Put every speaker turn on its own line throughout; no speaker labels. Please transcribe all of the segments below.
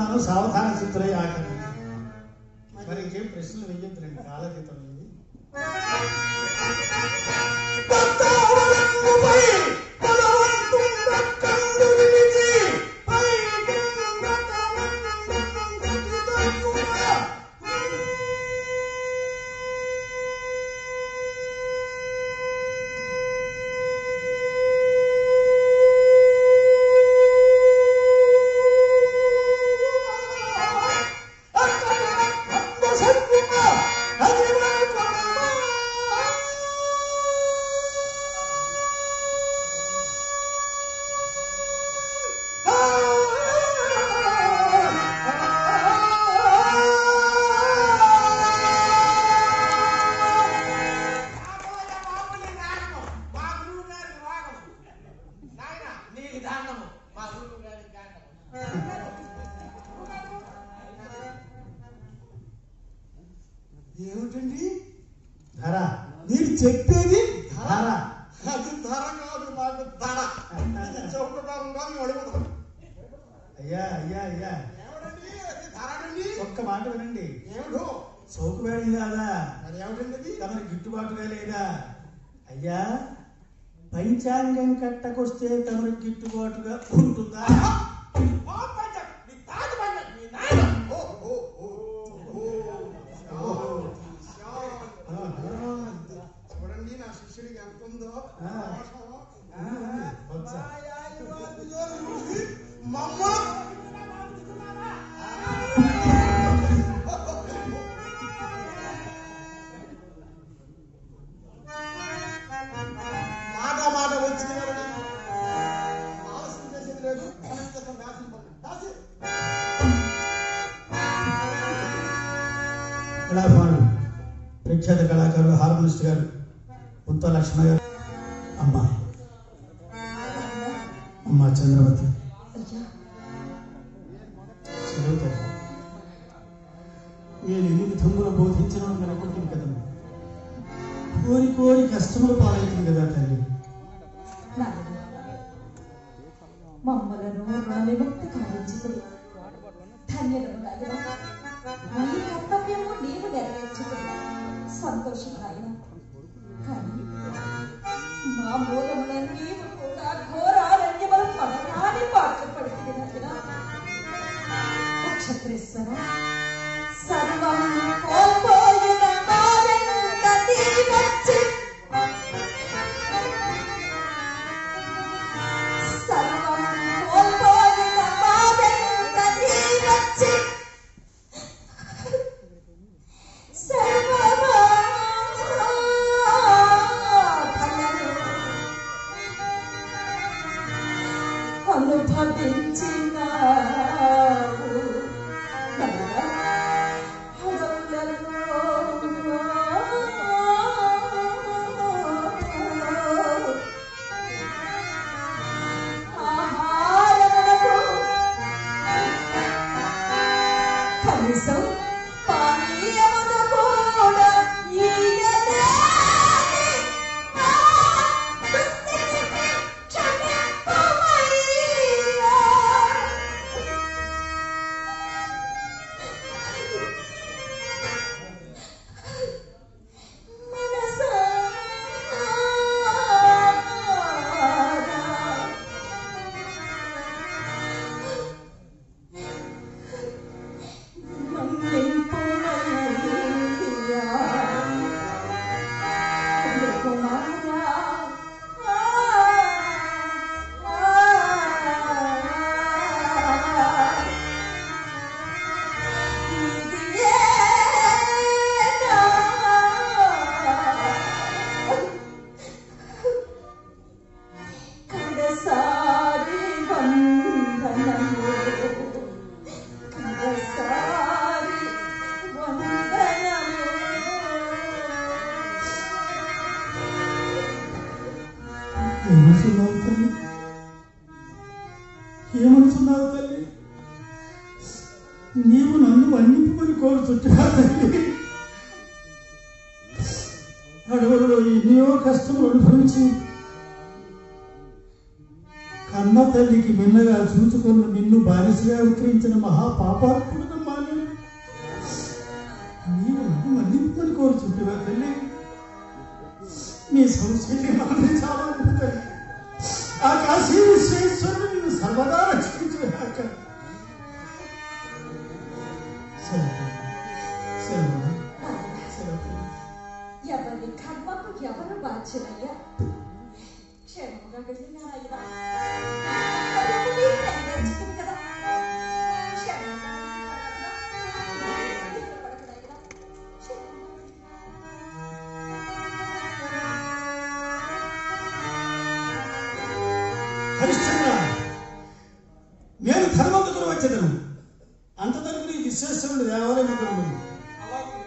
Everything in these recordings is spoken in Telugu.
చెప్తున్నాను సావధాన చిత్రై ఆకలి మరి ఇంకేం ప్రశ్నలు వెయ్యొద్దులండి కాలతీతం ఇది
పత్తావలంబుపై బలవంతుండ కళ్ళు విడిచి పై కింద తమంతటి తక్కువ. అక్కడ అంద సత్తుమ అదివరకొమ్మ. ఏమిటండి
ధర
మీరు చెప్పేది
ధర
అది ధర కాదు నాకు ధర ఇది చౌకబాబు కాదు అడుగుతాం
అయ్యా అయ్యా అయ్యా
ఏమిటండి అది ధరనండి
ఒక్క మాట వినండి
ఏమిటో
సౌకర్యం కాదా
మరి ఏమిటండి అది
తమకు గిట్టుబాటుగా లేదా అయ్యా పంచాంగం కట్టకొస్తే తమకు గిట్టుబాటుగా ఉంటుందా
ఓ పంచ నీ తాత పంచ నీ నాయన ఓ ఓ ఓ ఓ శాంతి. చూడండి నా శిష్యుడికి ఎంత ఉందో
ఆ.
రోషం.
బొత్స.
మమ్మ మాట మాట వచ్చింది కాబట్టి ఆలస్యం చేసేది లేదు మనం చేస్తాం దాసి దాసి
కళాభాను ప్రఖ్యాత కళాకారులు హార్మోనిస్ట్ గారు ఉత్త లక్ష్మణ గారు అమ్మ అమ్మ చంద్రవతి చదువుతారు నేను ఎన్ని విధములు బోధించడం వినకుంటుంది కదమ్మా కోరి కోరి కష్టములు పాలవుతుంది కదా తల్లి
మమ్మలను రుణ విముక్తి కావించుకుని ధన్యులను నాయన నీ కర్తవ్యము నీవు నెరవేర్చుకుని సంతోషం నాయన కానీ మా మూలమున నీవు కూడా ఘోరారణ్యములు పడరాని పాటలు పడుతుంది నాయన నక్షత్రేశ్వర సర్వం కోల్పోయిన మా వెంట నీ వచ్చి సర్వం కోల్పోయిన మా వెంట నీ వచ్చి సర్వమాధనను అనుభవించినావు హరవులలో ఆహారమునకు కనీసం పానీయమును కూడా ఇయ్యలేని నా దుస్థితిని క్షమింపుమయ్యా. మనసారా కడసారి వందనము కడసారి వందనము
ఏమనుకున్నావు తల్లి ఏమనుకున్నావు తల్లి నీవు నన్ను మన్నింపుకొని కోరుచుట్టుగా తల్లి అడవులలో ఎన్నో కష్టములు అనుభవించి కన్న తల్లికి మిన్నగా చూచుకున్న నిన్ను బానిస దాసిగా విక్రయించిన మహాపాపాత్ముడనమ్మా నేను నీవు నన్ను మన్నింపని కోరుచుంటున్నా తల్లి నీ సంశయం మాత్రం చాలా ఉంటుంది ఆ కాశీ విశ్వేశ్వరుడు నిన్ను సర్వదా రక్షించుగాక సెలవు సెలవు సెలవు
ఎవరి కర్మకు ఎవరు బాధ్యులయ్యా క్షేమంగా వెళ్ళినారా కడుపుని ప్రేమించుకుని కదా క్షేమంగా వెళ్ళినారా? పడకనాయనా? క్షేమంగా
హరిశ్చంద్ర నేను ధర్మందుకు వచ్చేదను అంత తరకు నీ విశ్వేశ్వరుడు దేవాలయం ఉంది
అలాగే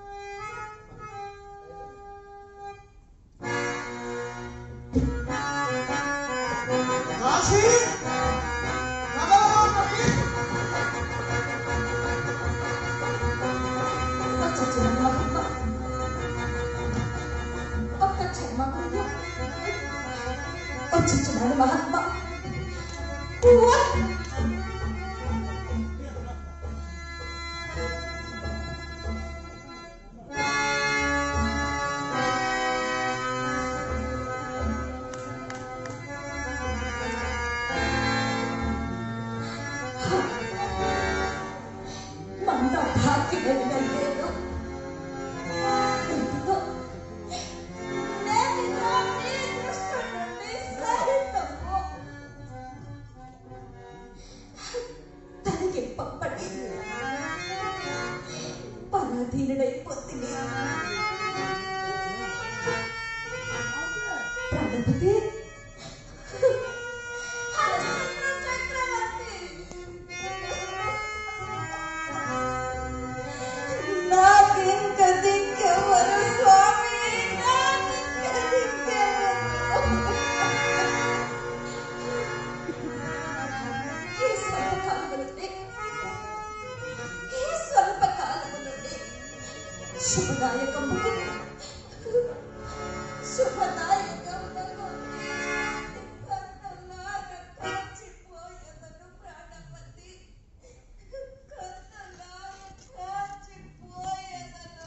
కాశీ నగరమోపతి
వచ్చేసిన మహాత్మ ఒక్క క్షేమంగా వచ్చేసినాడు మహాత్మ ఉవ్వ! మంద భాగ్యమైన లేదు ఎందుకో నేనితో నీ దృష్టి నుండి సరితము తనకి పప్పటి పరాధీనుడైపోతుంది ప్రాణపతి హరిశ్చంద్ర చక్రవర్తి నాకింక దిక్కెవరు స్వామి నాకింక దిక్కెవరు ఈ స్వల్పకాలం నుండి ఈ స్వల్పకాలం నుండి శుభదాయకముకు శుభదాయకమునకు కన్నులార కాచిపోయేదను ప్రాణపతి కన్నులార కాచిపోయేదను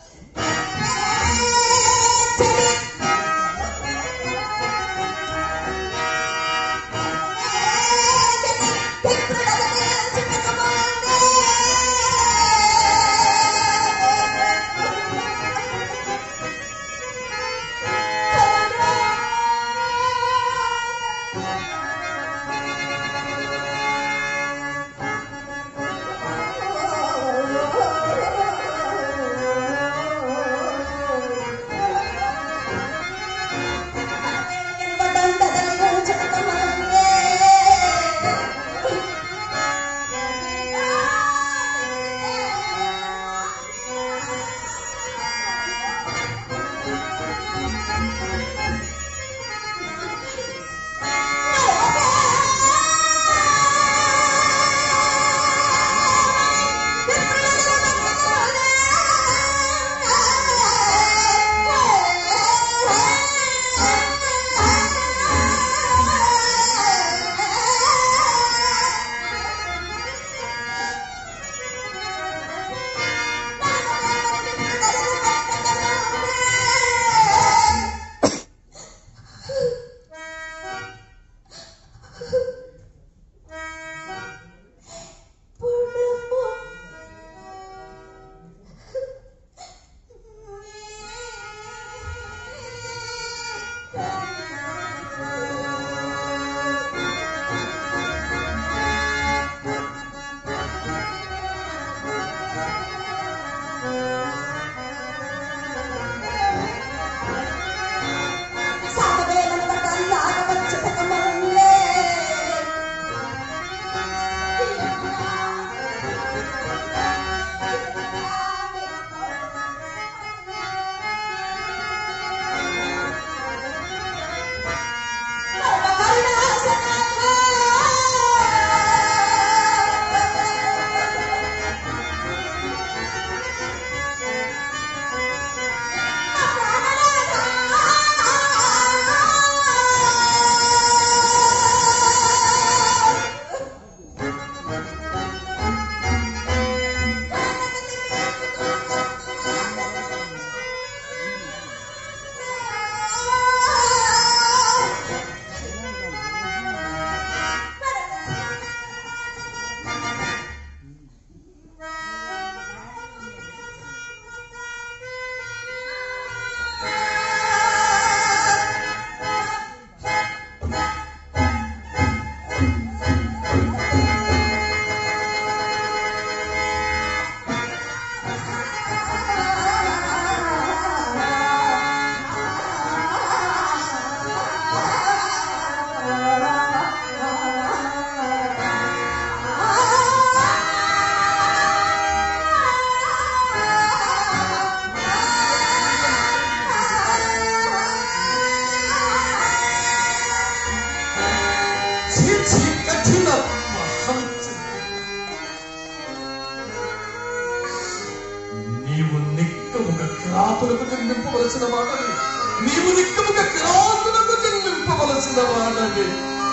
నీవు నిక్కముగా క్రాతులకు చెల్లింపవలసిన వాడవి నీవు నిక్కముగా క్రాతులకు చెల్లింపవలసిన వాడవి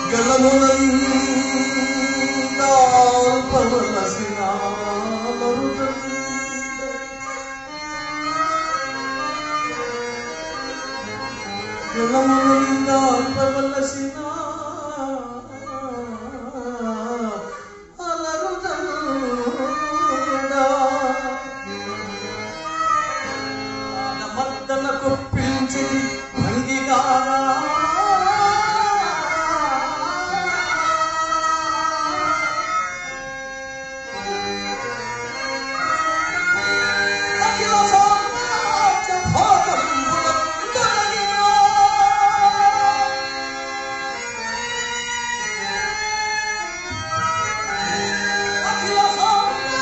గళమునందాల్పవలసిన మరుదండ. గళమునందాల్పవలసిన అలరుదండ. మద్దన కొప్పించి భంగిగారా అఖిల సామ్రాజ్య భాగంబులందరినా. అఖిల సామ్రాజ్య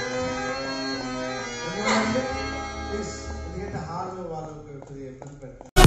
ప్లీజ్ ఎందుకంటే హాల్లో వాళ్ళు కొద్దిగా ఇబ్బంది పెడతారు